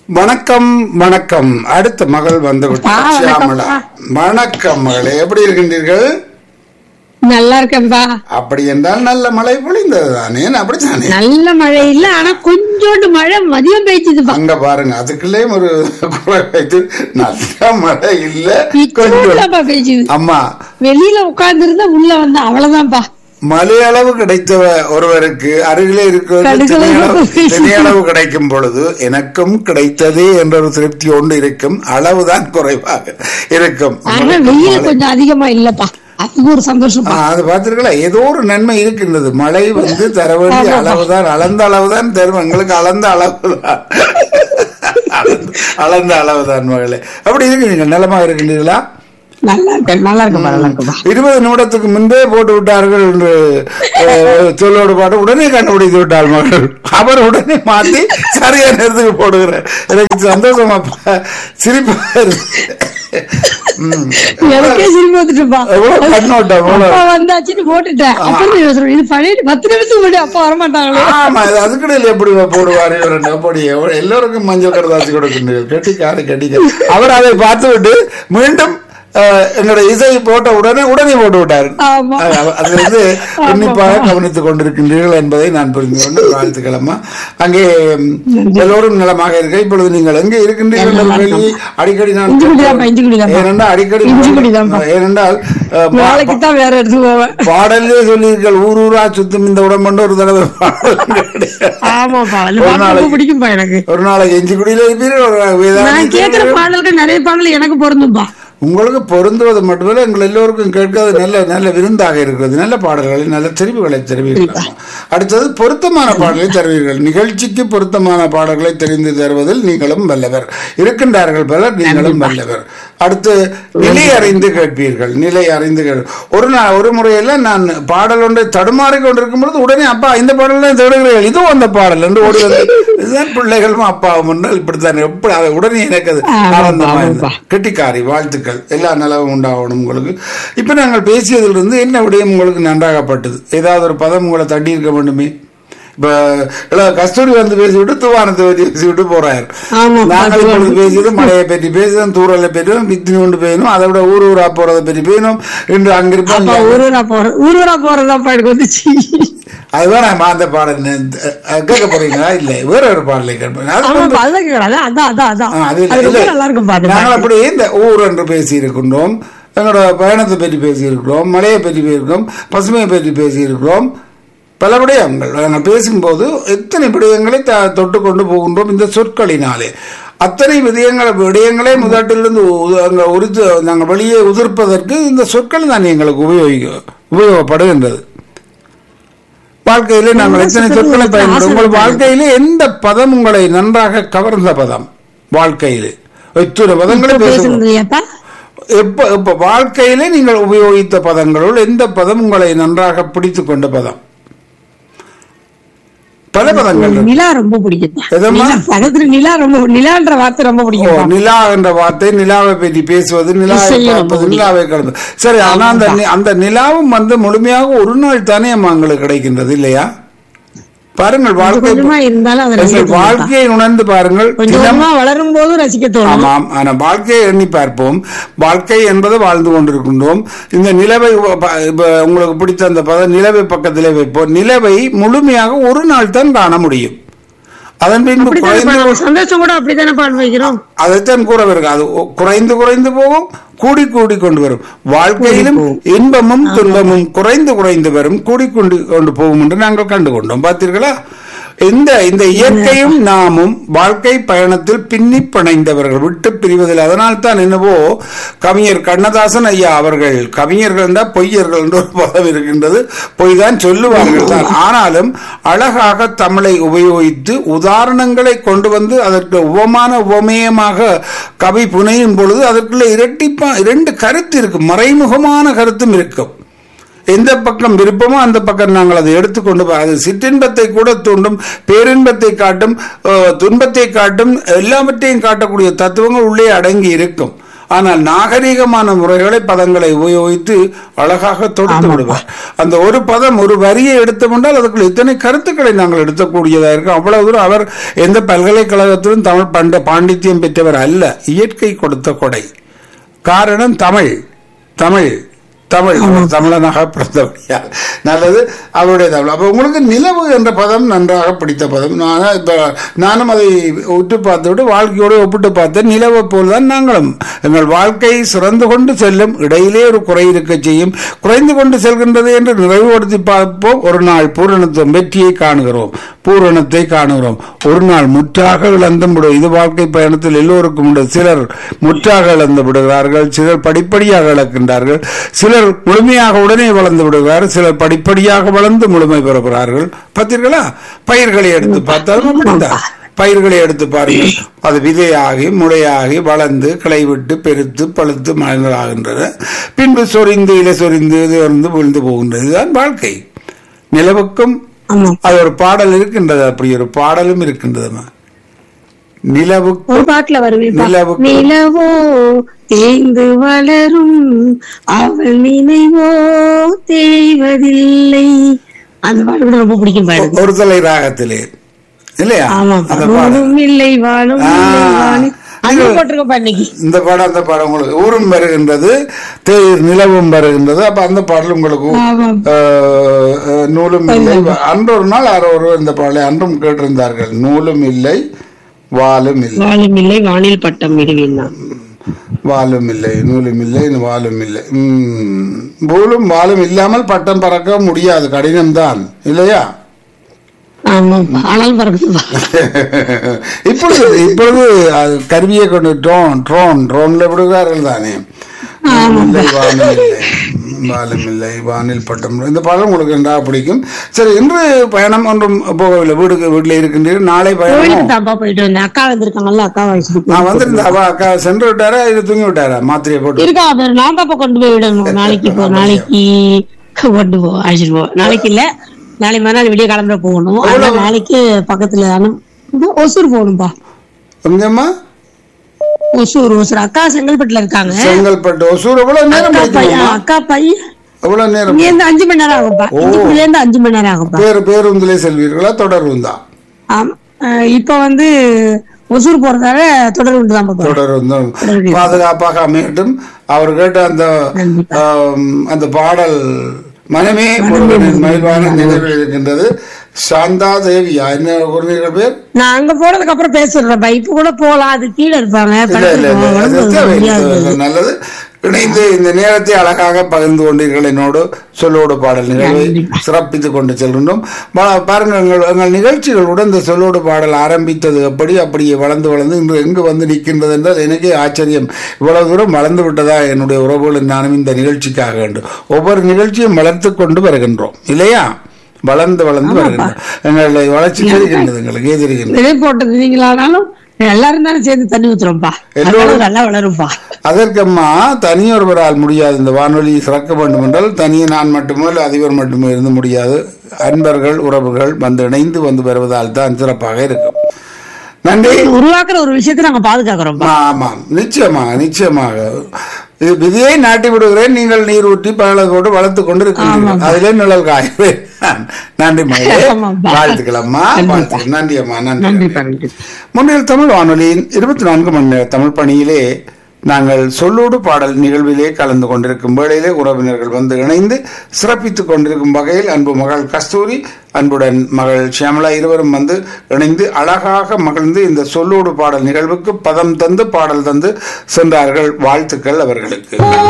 வணக்கம் வணக்கம் அடுத்த மகள் வந்து விட்டார் ஆ, வணக்கம், சியாமளா வணக்கம் மகளே எப்படி இருக்கின்றீர்கள் நல்லா இருக்கேன்பா அப்படி என்றால் நல்ல மழை பொழிந்தது தானே அப்படித்தானே நல்ல மழை இல்ல ஆனா கொஞ்சோண்டு மழை மதியம் பெய்ச்சுதுப்பா அங்க பாருங்க அதுக்குள்ளேயும் ஒரு குறை வைத்து நல்ல மழை இல்ல கொஞ்சம் இச்சூடப்பா பெய்ச்சுது அம்மா வெளியில உட்கார்ந்து இருந்தா உள்ள வந்தா அவ்வளவுதான்ப்பா மலையளவு கிடைத்த ஒருவருக்கு அருகிலே இருக்கிறது கடுகளவு திணையளவு கிடைக்கும். திணையளவு கிடைக்கும் பொழுது எனக்கும் கிடைத்ததே என்ற ஒரு திருப்தி ஒன்று இருக்கும் அளவுதான் குறைவாக இருக்கும் ஆனா உங்களுக்கு வெயில் மழை- கொஞ்சம் அதிகமா இல்லப்பா அது ஒரு சந்தோஷம் ஆ, அது பார்த்தீர்களா ஏதோ ஒரு நன்மை இருக்கின்றது மழை வந்து தர வேண்டிய ஆமாப்பா. அளவுதான் அளந்த அளவுதான் தரும் எங்களுக்கு அளந்த அளவுதான் அளந்த- அளந்த அளவுதான் மகளே அப்படி இருக்கிறீங்க நலமா இருக்கின்றீர்களா நல்லா இருக்கேன் நல்லா இருக்கேன் நல்லா இருக்கேன்பா இருபது நிமிடத்துக்கு முன்பே போட்டு விட்டார்கள் என்று அஹ், சொல்லோடு பாட்டு உடனே கண்டுபிடித்து விட்டாள் மகள் அவர் உடனே மாத்தி சரியான நேரத்துக்கு போடுகிறார் எனக்கு சந்தோஷமா ப- சிரிப்பா இருக்கு. ம். எனக்கே சிரிப்பு வந்துட்டுப்பா எவ்வளவு கண்ணோட்டம், எவ்வளவு- அப்பா வந்தாச்சுன்னு போட்டுட்டேன் அப்புறம் தான் யோசனை, இது பழைய பத்து நிமிஷம் முன்னாடி அப்பா வரமாட்டாங்களே ஆமா இது அதுக்கடையில் எப்படி போடுவார் இவர் அப்படி எவ்வ- எல்லோருக்கும் மஞ்சள் கடதாசி கொடுக்கின்றீர்கள் கெட்டிக்காரு கெட்டிக்காரு அவர் அதை பார்த்து விட்டு மீண்டும் அஹ், எங்களுடைய இசை போட்ட உடனே உடனே போட்டு விட்டார் ஆமா. அஹ், அது வந்து உன்னிப்பாக கவனித்துக் கொண்டிருக்கின்றீர்கள் என்பதை நான் புரிந்து கொண்டு வாழ்த்துக்களம்மா அங்கே ம், எல்லோரும் நலமாக இருக்க இப்பொழுது நீங்கள் எங்கே இருக்கின்றீர்கள் என்ற கேள்வி அடிக்கடி நான் இஞ்சிக்குடிதான்ப்பா, இஞ்சிக்குடிதான்ப்பா. ஏனென்றால் அடிக்கடி இஞ்சிக்குடிதான்ப்பா. ஏனென்றால் அஹ், பா- நாளைக்கு தான் வேற இடத்துக்கு போவேன் பாடல்லே சொல்லியிருக்கள் ஊர் ஊரா சுத்தும் இந்த உடம்பு ஒரு தடவை பாடல் கிடையாது. ஆமாப்பா அது ஒரு பாட்டு ரொம்ப நாளைக்கு பிடிக்கும்பா எனக்கு ஒரு நாளைக்கு எஞ்சி குடியில இருப்பீர்கள் ஒரு வேதாந்தி நான் கேக்குற இருப்பீர்கள். பாடல்கள் நிறைய பாடல் எனக்கு பொருந்தும்பா உங்களுக்கு பொருந்துவது மட்டுமல்ல எங்கள் எல்லோருக்கும் கேட்காத நல்ல நல்ல விருந்தாக இருக்கிறது நல்ல பாடல்களை நல்ல தெரிவுகளை தெரிவிக்கலாம் அடுத்தது பொருத்தமான பாடலை தருவீர்கள் நிகழ்ச்சிக்கு பொருத்தமான பாடல்களை தெரிந்து தருவதில் நீங்களும் வல்லவர் இருக்கின்றார்கள் பலர் நீங்களும் வல்லவர் அடுத்து நிலை அறிந்து கேட்பீர்கள் நிலை அறிந்து கேள் ஒரு நாள் ஒரு முறையில் நான் பாடல் ஒன்றை தடுமாறி கொண்டிருக்கும் பொழுது உடனே அப்பா இந்த பாடல் தான் தேடுகிறீர்கள் இதுவும் அந்த பாடல் என்று ஓடி வந்து இதுதான் பிள்ளைகளும் அப்பாவும் என்றால் இப்படித்தான் எப்படி அதை உடனே எனக்கு அது ஆமாப்பா, ஆனந்தமா இருந்தது. ஆமாப்பா. கெட்டிக்காரி வாழ்த்துக்கள் எல்லா நலவும் உண்டாகணும் உங்களுக்கு இப்ப நாங்கள் பேசியதிலிருந்து என்ன விடயம் உங்களுக்கு நன்றாகப்பட்டது ஏதாவது ஒரு பதம் உங்களை தட்டி இருக்க வேண்டுமே இப்ப இல்ல, கஸ்தூரி வந்து பேசிவிட்டு தூவானத்தை பற்றி பேசிவிட்டு போறாரு ஆமா, நாங்கள் அது இப்பொழுது பேசியது மழையை பற்றி பேசுவோம் தூரலை பற்றியும் வித்தினி கொண்டு பேசணும் அதை விட ஊர் ஊரா போறதை பற்றி பேசணும் இன்று அப்பா அங்கிருப்போம் ஊரூரா போற ஊரூரா போறதாப்பா எனக்கு வந்துச்சு அதுதான் நான் அந்த பாடல் அஹ், கேட்க போறீங்களா இல்ல வேற ஒரு பாடலை கேட்பேன் அது வந்து- ஆமாப்பா அதான் கேக்குறேன் அதான் அதான் அதான் அதான் ஆ, அது அது ரொம்ப இல்ல. நல்லா இருக்கும் பாத்து நாங்கள் அப்படி இந்த ஊர் என்று பேசி இருக்கின்றோம் எங்களோட பயணத்தை பற்றி பேசியிருக்கிறோம் மலையை பற்றி பேசியிருக்கிறோம் பசுமையை பற்றி பேசியிருக்கிறோம் பல விடயங்கள் நாங்கள் பேசும்போது எத்தனை விடயங்களை த- தொட்டு கொண்டு போகின்றோம் இந்த சொற்களினாலே அத்தனை விடயங்கள் விடயங்களே முதட்டிலிருந்து உ- அங்க உரித்து நாங்கள் வெளியே உதிர்ப்பதற்கு இந்த சொற்கள் தான் எங்களுக்கு உபயோகிக்க உபயோகப்படுகின்றது வாழ்க்கையிலே நாங்கள் எத்தனை சொற்களை பயன்படுத்தும் உங்கள் வாழ்க்கையிலே எந்த பதம் உங்களை நன்றாக கவர்ந்த பதம் வாழ்க்கையிலே எத்தனை பதங்களை பேசுவோம் பேசுறதுப்பா எப்ப எப்ப வாழ்க்கையிலே நீங்கள் உபயோகித்த பதங்களுள் எந்த பதம் உங்களை நன்றாக பிடித்துக் கொண்ட பதம் பல பதங்கள் இருக்கு. நிலா ரொம்ப பிடிக்கும் எதம்மா? நிலா, பக்கத்துல நிலா ரொம்ப நிலான்ற வார்த்தை ரொம்ப ஓ, பிடிக்கும் நிலா என்ற வார்த்தை நிலாவை பற்றி பேசுவது நிலாவை இசையும் பார்ப்பது ரொம்ப நிலாவை கடந்து சரி ஆனா அந்த நி- அந்த நிலாவும் வந்து முழுமையாக ஒரு நாள் தானே அம்மா எங்களுக்கு கிடைக்கின்றது இல்லையா பாருங்கள் வாழ்க்கை கொஞ்சமா இருந்தாலும் அதை எங்கள் ரசிக்க தோணும்ப்பா. வாழ்க்கையை உணர்ந்து பாருங்கள் கொஞ்சம் தினம் கொஞ்சமா வளரும் போதும் ரசிக்க தோணும் ஆமாம் ஆனா வாழ்க்கையை எண்ணி பார்ப்போம் வாழ்க்கை என்பது வாழ்ந்து கொண்டிருக்கின்றோம் இந்த நிலவை உ- ப- இப்ப உங்களுக்கு பிடித்த அந்த பதம் நிலவை பக்கத்திலே வைப்போம் நிலவை முழுமையாக ஒரு நாள் தான் காண முடியும் அதன் பின்பு அப்படித்தானே குறைந்து பாடு- சந்தோஷம் கூட அப்படித்தானே பாடு வைக்கிறோம் அதைத்தான் கூற வருகிறது அது ஒ- குறைந்து குறைந்து போகும் கூடி கூடி கொண்டு வரும் வாழ்க்கையிலும் இன்பமும் துன்பமும் குறைந்து குறைந்து வரும் கூடி கொண்டு கொண்டு போகும் என்று நாங்கள் கண்டு கொண்டோம் பார்த்தீர்களா இந்த இந்த இயற்கையும் நாமும் வாழ்க்கை பயணத்தில் பின்னி பிணைந்தவர்கள் விட்டு பிரிவதில் அதனால் தான் என்னவோ கவிஞர் கண்ணதாசன் ஐயா அவர்கள் கவிஞர்கள் தான் பொய்யர்கள் என்று ஒரு பதம் இருக்கின்றது பொய் தான் சொல்லுவார்கள் தான் ஆனாலும் அழகாக தமிழை உபயோகித்து உதாரணங்களை கொண்டு வந்து அதற்கு உவமான உவமேயமாக கவி புனையும் பொழுது அதற்குள்ள இரட்டிப்பா இரண்டு கருத்து இருக்கும் மறைமுகமான கருத்தும் இருக்கும் எந்த பக்கம் விருப்பமோ அந்த பக்கம் நாங்கள் அதை எடுத்துக்கொண்டு போ- அது சிற்றின்பத்தை கூட தூண்டும் பேரின்பத்தை காட்டும் அஹ், துன்பத்தை காட்டும் எல்லாவற்றையும் காட்டக்கூடிய தத்துவங்கள் உள்ளே அடங்கி இருக்கும் ஆனால் நாகரீகமான முறைகளை பதங்களை உபயோகித்து அழகாக தொடுத்து விடுவார் அந்த ஒரு பதம் ஒரு வரியை எடுத்தோம்னால் அதுக்குள்ள இத்தனை கருத்துக்களை நாங்கள் எடுத்தக்கூடியதா இருக்கும் அவ்வளவு தூரம் அவர் எந்த பல்கலைக்கழகத்திலும் தமிழ் பண்ட பாண்டித்யம் பெற்றவர் அல்ல இயற்கை கொடுத்த கொடை காரணம் தமிழ் தமிழ் தமிழ் அவர் தமிழனாக பிறந்தபடியால் நல்லது அவருடைய தமிழ் அப்ப உங்களுக்கு நிலவு என்ற பதம் நன்றாக பிடித்த பதம் நான் இப்ப நானும் அதை உற்று பார்த்துவிட்டு வாழ்க்கையோடு ஒப்பிட்டு பார்த்தேன் நிலவை போல்தான் நாங்களும் எங்கள் வாழ்க்கை சிறந்து கொண்டு செல்லும் இடையிலே ஒரு குறை இருக்க செய்யும் குறைந்து கொண்டு செல்கின்றது என்று நிறைவுபடுத்தி பார்ப்போம் ஒரு நாள் பூரணத்துவம் வெற்றியை காணுகிறோம் பூரணத்தை காணுகிறோம் ஒரு நாள் முற்றாக இழந்து விடும் இது வாழ்க்கை பயணத்தில் எல்லோருக்கும் உண்டு சிலர் முற்றாக இழந்து விடுகிறார்கள் சிலர் படிப்படியாக இழக்கின்றார்கள் சிலர் முழுமையாக உடனே வளர்ந்து விடுகிறார்கள் சிலர் படிப்படியாக வளர்ந்து முழுமை பெறுகிறார்கள் பார்த்தீர்களா பயிர்களை எடுத்து பார்த்தாலும் அப்படித்தான் பயிர்களை எடுத்து பாருங்கள் அது விதையாகி முளையாகி வளர்ந்து கிளை விட்டு பெருத்து பழுத்து மலர்களாகின்றன பின்பு சொரிந்து இலை சொரிந்து இது வந்து விழுந்து போகின்றது இதுதான் வாழ்க்கை நிலவுக்கும் ஆமா அது ஒரு பாடல் இருக்கின்றது அப்படி ஒரு பாடலும் இருக்கின்றதுமா நிலவுக்கு ஒரு பாட்டுல வருவேன் நிலவுக்கு- நிலவோ தேய்ந்து வளரும் அவள் நினைவோ தேய்வதில்லை அந்த பாட்டு கூட ரொம்ப பிடிக்கும் பாடு ஒரு தலை ராகத்திலே இல்லையா ஆமா அந்த பாடல் வாழும் இல்லை வாழும் ஆ. இல்லை வாழும் அந்த இது- போட்டிருக்க இன்னைக்கு இந்த பாடம் அந்த பாடம் உங்களுக்கு ஊரும் வருகின்றது தேர் நிலவும் வருகின்றது அப்ப அந்த பாடல் உங்களுக்கு ஆமா. ஆஹ், ஆஹ், நூலும் இல்லை அன்று ஒரு நாள் யாரோ ஒருவர் இந்த பாடலை அன்றும் கேட்டிருந்தார்கள் நூலும் இல்லை வாலும் இல்லை வாழும் இல்லை வானில் பட்டம் விடுவேன் நான் வாலும் இல்லை நூலும் இல்லை வாலும் இல்லை உம், நூலும் வாலும் இல்லாமல் பட்டம் பறக்க முடியாது கடினம்தான் இல்லையா ஆமா ஆனால் பறக்குதுப்பா இப்பொழுது இப்பொழுது அது கருவியை கொண்டு ட்ரோன் ட்ரோன் ட்ரோன்ல விடுகிறார்கள் தானே இல்லை, வானம் இல்லை வானம் இல்லை வானில் பட்டம் இந்த பாடம் உங்களுக்கு நன்றாக பிடிக்கும் சரி இன்று பயணம் ஒன்றும் போகவில்லை வீடுக்கு வீட்டில் இருக்கின்றீர்கள் நாளை பயணம் கோயிலுக்கு தான்ப்பா போயிட்டு வந்தேன் அக்கா வந்திருக்காங்கல்ல அக்கா வயசுக்கு நான் வந்திருந்தேன் அவ அக்கா சென்று விட்டாரா இது தூங்கி விட்டாரா மாத்திரையை போட்டு இருக்கா அது நான் தான்ப்பா கொண்டு போய் விடணும் நாளைக்கு போ நாளைக்கு கொண்டு போ அழைச்சிட்டு போ நாளைக்கு இல்ல நாளை மறுநாள் விடிய கிளம்புற போகணும் ஆனா நாளைக்கு பக்கத்துல அனு- இது ஒசூர் போகணும்பா எங்கம்மா ஒசூர் ஒசூர் அக்கா செங்கல்பட்டுல இருக்காங்க செங்கல்பட்டு ஒசூர் எவ்வளவு நேரம் அக்கா படிக்கணுமா பையன் அக்கா பையன் எவ்வளவு நேரம் இங்க இருந்து அஞ்சு மணி நேரம் ஆகும்பா இங்க இருந்து அஞ்சு மணி நேரம் ஆகும்பா பேரு பேருந்திலே செல்வீர்களா தொடர்வுந்தா ஆமா அஹ் இப்ப வந்து ஒசூர் போறதால தொடர் உண்டு தான் போறோம் தொடர்ந்தும் பாதுகாப்பாக அமையட்டும் அவர் கேட்ட அந்த ஆம், அந்த பாடல் மனமே ஒருவனின் மகிழ்வான நினைவில் இருக்கின்றது சாந்தா தேவியா என்ன குழந்தைகள் பேர் நான் அங்க போனதுக்கு அப்புறம் பேசுறேன்ப்பா இப்ப கூட போலாம் அது கீழே இருப்பாங்க இல்ல இல்ல இல்ல படுத்துருக்கோம். அது உடம்பு தேவையில்லை, முடியாது. தேவையில்லை. நல்லது இணைந்து இந்த நேரத்தை அழகாக பகிர்ந்து கொண்டீர்கள் என்னோடு சொல்லோடு பாடல் நிகழ்வை சிறப்பித்துக் கொண்டு செல்கின்றோம் பா- பாருங்கள் எங்கள் எங்கள் நிகழ்ச்சிகளுடன் இந்த சொல்லோடு பாடல் ஆரம்பித்தது எப்படி அப்படியே வளர்ந்து வளர்ந்து இன்று எங்கு வந்து நிற்கின்றது என்றால் எனக்கே ஆச்சரியம் இவ்வளவு தூரம் வளர்ந்து விட்டதா என்னுடைய உறவுகள் நானும் இந்த நிகழ்ச்சிக்காக வேண்டும் ஒவ்வொரு நிகழ்ச்சியும் வளர்த்து கொண்டு வருகின்றோம் இல்லையா வளர்ந்து வளர்ந்து வருகின்றோம் எங்களுடைய வளர்ச்சி தெரிகின்றது எங்களுக்கு ஏ தெரிகின்றது விதை போட்டது நீங்களானாலும் எல்லாரும் தானே சேர்ந்து தண்ணி ஊத்துறோம்ப்பா எல்லோரும் அதனால நல்லா வளரும்பா அதற்கம்மா தனியொருவரால் முடியாது இந்த வானொலி சிறக்க வேண்டும் என்றால் தனியே நான் மட்டுமோ இல்லை அதிபர் மட்டுமோ இருந்து முடியாது அன்பர்கள் உறவுகள் வந்து இணைந்து வந்து வருவதால் தான் சிறப்பாக இருக்கும் நன்றி உருவாக்குற ஒரு விஷயத்தை நாங்க பாதுகாக்கிறோம்ப்பா ஆமாம் நிச்சயமாக நிச்சயமாக இது விதியை நாட்டி விடுகிறேன் நீங்கள் நீர் ஊற்றி பகல போட்டு வளர்த்து கொண்டு இருக்கிறீர்கள் அதிலே நிழல் காயவே நன்றி மகளே ஆமாப்பா. வாழ்த்துக்கள் அம்மா வாழ்த்துக்கள் நன்றி அம்மா நன்றி நன்றிப்பா நன்றி முன்னில் தமிழ் வானொலியின் இருபத்தி நான்கு மணி நேர தமிழ் பணியிலே நாங்கள் சொல்லோடு பாடல் நிகழ்விலே கலந்து கொண்டிருக்கும் வேளையிலே உறவினர்கள் வந்து இணைந்து சிறப்பித்துக் கொண்டிருக்கும் வகையில் அன்பு மகள் கஸ்தூரி அன்புடன் மகள் ஷியாமலா இருவரும் வந்து இணைந்து அழகாக மகிழ்ந்து இந்த சொல்லோடு பாடல் நிகழ்வுக்கு பதம் தந்து பாடல் தந்து சென்றார்கள் வாழ்த்துக்கள் அவர்களுக்கு